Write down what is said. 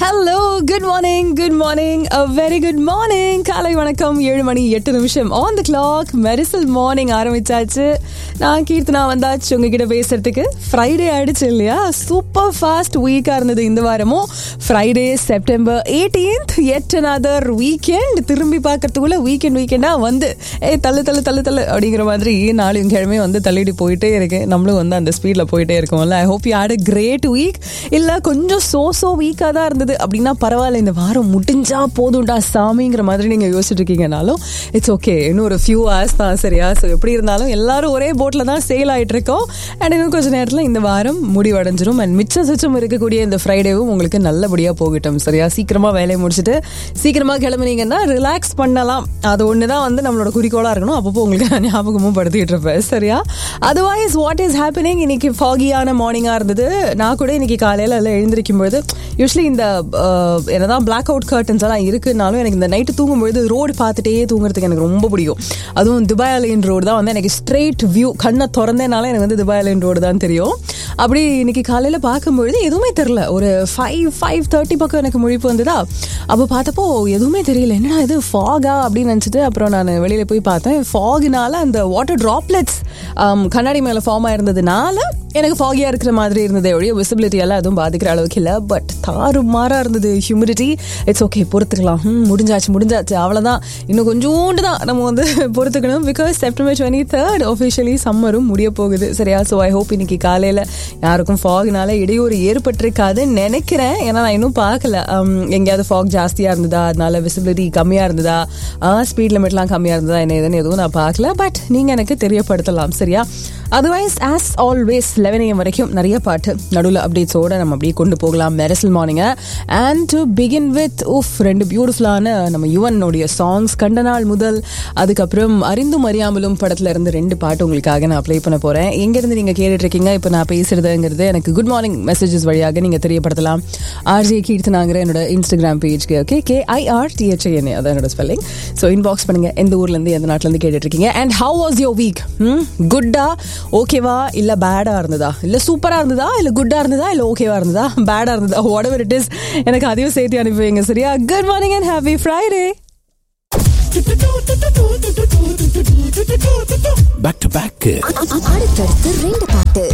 hello good morning good morning a very good morning காலை வணக்கம் ஏழு மணி எட்டு நிமிஷம் on the clock Mersal morning ஆரம்பிச்சாச்சு நான் கீர்த்தனா வந்தாச்சு உங்ககிட்ட பேசுறதுக்கு ஃப்ரைடே ஆயிடுச்சு இல்லையா சூப்பர் ஃபாஸ்ட் வீக்கா இருந்தது இந்த வாரமும் Friday September eighteenth at another weekend திரும்பி பார்க்கறதுக்குள்ள வீக்கெண்ட் வீக்கெண்டா வந்து ஏ தள்ளு தள்ளு தள்ளு தள்ளு அப்படிங்கிற மாதிரி நாளையும் கிழமை வந்து தள்ளிட்டு போயிட்டே இருக்கு நம்மளும் வந்து அந்த ஸ்பீட்ல போயிட்டே இருக்கோம்ல I hope you had a great week இல்ல கொஞ்சம் சோ சோ வீக்கா தான் இருந்தது அப்படின்னா பரவாயில்ல இந்த வாரம் முடிஞ்சா போதும்டா சாமிங்கிற மாதிரி நீங்க யோசிச்சுட்டு இருக்கீங்கனாலும் இட்ஸ் ஓகே இன்னும் ஒரு ஃபியூ ஹவர்ஸ் தான் சரியா ஸோ எப்படி இருந்தாலும் எல்லாரும் ஒரே போட்ல தான் சேல் ஆயிட்டு இருக்கோம் அண்ட் இன்னும் கொஞ்ச நேரத்தில் இந்த வாரம் முடிவடைஞ்சிரும் அண்ட் மிச்சம் சுச்சம் இருக்கக்கூடிய இந்த ஃப்ரைடேவும் உங்களுக்கு நல்லபடியா போகட்டும் சரியா சீக்கிரமா வேலையை முடிச்சுட்டு சீக்கிரமா கிளம்புனீங்கன்னா ரிலாக்ஸ் பண்ணலாம் அது ஒன்று தான் வந்து நம்மளோட குறிக்கோளா இருக்கணும் அப்பப்போ உங்களுக்கு நான் ஞாபகமும் படுத்திட்டு இருப்பேன் சரியா அதர்வைஸ் வாட் இஸ் ஹேப்பனிங் இன்னைக்கு ஃபாகியான மார்னிங்காக இருந்தது நான் கூட இன்னைக்கு காலையில் எல்லாம் எழுந்திருக்கும் பொழுது யூஸ்வலி இந்த அஹ், என்னதான் பிளாக் அவுட் கர்டன்ஸ் எல்லாம் இருக்குனாலும் எனக்கு இந்த நைட்டு தூங்கும்பொழுது ரோடு பார்த்துட்டே தூங்குறதுக்கு எனக்கு ரொம்ப பிடிக்கும் அதுவும் துபாய் அலைன் ரோடு தான் வந்து எனக்கு ஸ்ட்ரெயிட் வியூ கண்ணை திறந்தேனால எனக்கு வந்து துபாய் அலைன் ரோடு தான் தெரியும் அப்படி இன்னைக்கு காலையில் பார்க்கும்பொழுது எதுவுமே தெரில ஒரு ஃபைவ் ஃபைவ் தேர்ட்டி பக்கம் எனக்கு முழிப்பு வந்ததா அப்போ பார்த்தப்போ எதுவுமே தெரியல என்னடா இது ஃபாகா அப்படின்னு நினச்சிட்டு அப்புறம் நான் வெளியில் போய் பார்த்தேன் ஃபாகினால அந்த வாட்டர் ட்ராப்லெட்ஸ் கண்ணாடி மேலே ஃபார்ம் ஆயிருந்ததுனால எனக்கு ஃபாகியாக இருக்கிற மாதிரி இருந்தது ஒழிய விசிபிலிட்டி எல்லாம் எதுவும் பாதிக்கிற அளவுக்கு இல்லை பட் தாறு மாறா இருந்தது ஹியூமிடிட்டி இட்ஸ் ஓகே பொறுத்துக்கலாம் ம், முடிஞ்சாச்சு முடிஞ்சாச்சு அவ்வளோதான் இன்னும் கொஞ்சோண்டு தான் நம்ம வந்து பொறுத்துக்கணும் because September twenty third officially சம்மரும் முடிய போகுது சரியா ஸோ ஐ ஹோப் இன்னைக்கு காலையில் யாருக்கும் ஃபாகினால இடையூறு ஏற்பட்டிருக்காதுன்னு நினைக்கிறேன் ஏன்னா நான் இன்னும் பார்க்கல um, எங்கேயாவது ஃபாக் ஜாஸ்தியாக இருந்ததா அதனால விசிபிலிட்டி கம்மியாக இருந்ததா ஸ்பீட் லிமிட்லாம் கம்மியாக இருந்ததா என்ன ஏதுன்னு எதுவும் நான் பார்க்கல பட் நீங்கள் எனக்கு தெரியப்படுத்தலாம் சரியா otherwise as always eleven AM வரைக்கும் நிறைய பாட்டு நடுவில் அப்டேட்ஸோட நம்ம அப்படியே கொண்டு போகலாம் மெரசல் மார்னிங்கை and to begin with uh ரெண்டு பியூட்டிஃபுல்லான நம்ம யுவனுடைய சாங்ஸ் கண்ட நாள் முதல் அதுக்கப்புறம் அறிந்தும் அறியாமலும் படத்துல இருந்து ரெண்டு பாட்டு உங்களுக்காக நான் ப்ளே பண்ண போறேன் எங்கேருந்து நீங்க கேட்டுட்டு இருக்கீங்க இப்போ நான் பேசுறதுங்கிறது எனக்கு குட் மார்னிங் மெசேஜஸ் வழியாக நீங்க தெரியப்படுத்தலாம் ஆர்ஜே கீர்த்தனாங்கிற என்னோட இன்ஸ்டாகிராம் பேஜ்க்கு ஓகே கே ஐஆர் டிஹெச்ஏஎன்ஏ அதான் என்னோட ஸ்பெல்லிங் ஸோ இன்பாக்ஸ் பண்ணுங்க எந்த ஊர்ல இருந்து எந்த நாட்டுல இருந்து கேட்டுட்டு இருக்கீங்க and how was your week குட்டா ஓகேவா இல்ல பேடா இருந்ததா இல்ல சூப்பரா இருந்ததா இல்ல குட்டா இருந்ததா இல்ல ஓகேவா இருந்ததா பேடா இருந்ததா வாட் எவர் இட் இஸ் எனக்கு அதையும் சேர்த்து அனுப்பி வைங்க சரியா good morning and happy Friday back to back அடுத்தடுத்து ரெண்டு பாட்டு